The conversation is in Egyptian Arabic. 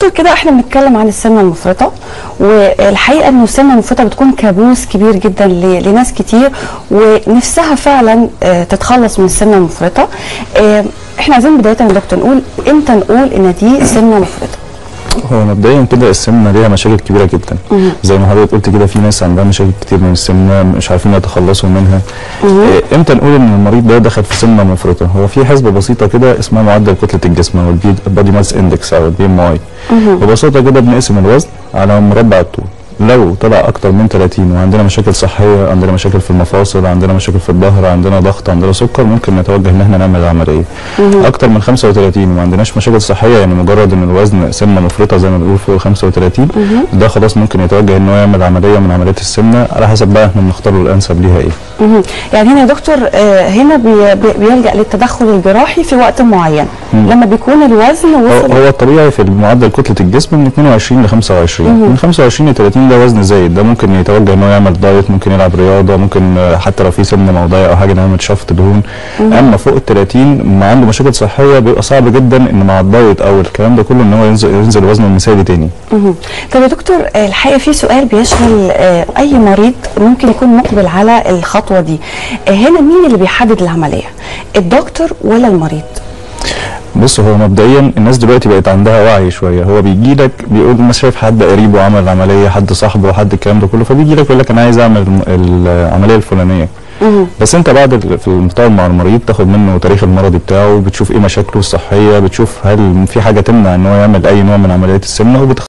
دكتور كده احنا بنتكلم عن السمنه المفرطه والحقيقه انه السمنه المفرطه بتكون كابوس كبير جدا ل- لناس كتير ونفسها فعلا آه، تتخلص من السمنه المفرطه آه، احنا عايزين بدايه يا دكتور نقول امتى نقول ان دي سمنه مفرطه هو مبدئيا كده السمنه ليها مشاكل كبيره جدا زي ما حضرتك قلت كده في ناس عندها مشاكل كتير من السمنه مش عارفين يتخلصوا منها إيه، امتى نقول ان المريض ده دخل في سمنه مفرطه هو في حسبه بسيطه كده اسمها معدل كتله الجسم او البادي ماس اندكس او البي ام اي ببساطه كده بنقسم الوزن على مربع الطول لو طلع اكتر من 30 وعندنا مشاكل صحيه عندنا مشاكل في المفاصل عندنا مشاكل في الظهر عندنا ضغط عندنا سكر ممكن نتوجه ان احنا نعمل عمليه اكتر من 35 وما عندناش مشاكل صحيه يعني مجرد ان الوزن سمنه مفرطه زي ما بنقول فوق 35 ده خلاص ممكن يتوجه ان هو يعمل عمليه من عمليات السمنه على حسب بقى احنا بنختار له الانسب ليها ايه مهم. يعني هنا يا دكتور آه، هنا بي- بي- بيلجا للتدخل الجراحي في وقت معين لما بيكون الوزن هو وصل هو الطبيعي في معدل كتله الجسم من 22 ل 25 من 25 ل 30 ده وزن زايد ده ممكن يتوجه ان هو يعمل دايت ممكن يلعب رياضه ممكن آه، حتى لو في سمنه موضعيه او حاجه نعمل شفط دهون اما فوق ال 30 ما عنده مشاكل صحيه بيبقى صعب جدا ان مع الدايت او الكلام ده كله ان هو ينزل ينزل وزنه المثالي تاني مهم. طب يا دكتور آه، الحقيقه في سؤال بيشغل آه، اي مريض ممكن يكون مقبل على الخطوه دي آه، هنا مين اللي بيحدد العمليه الدكتور ولا المريض بص هو مبدئيا الناس دلوقتي بقت عندها وعي شويه هو بيجي لك بيقول ما شايف حد قريبه عمل عمليه حد صاحبه حد الكلام ده كله فبيجي لك يقول لك انا عايز اعمل الم- العمليه الفلانيه مهم. بس انت بعد ال- في المطار مع المريض تاخد منه تاريخ المرضي بتاعه بتشوف ايه مشاكله الصحيه بتشوف هل في حاجه تمنع ان هو يعمل اي نوع من عمليات السمنه وبتخ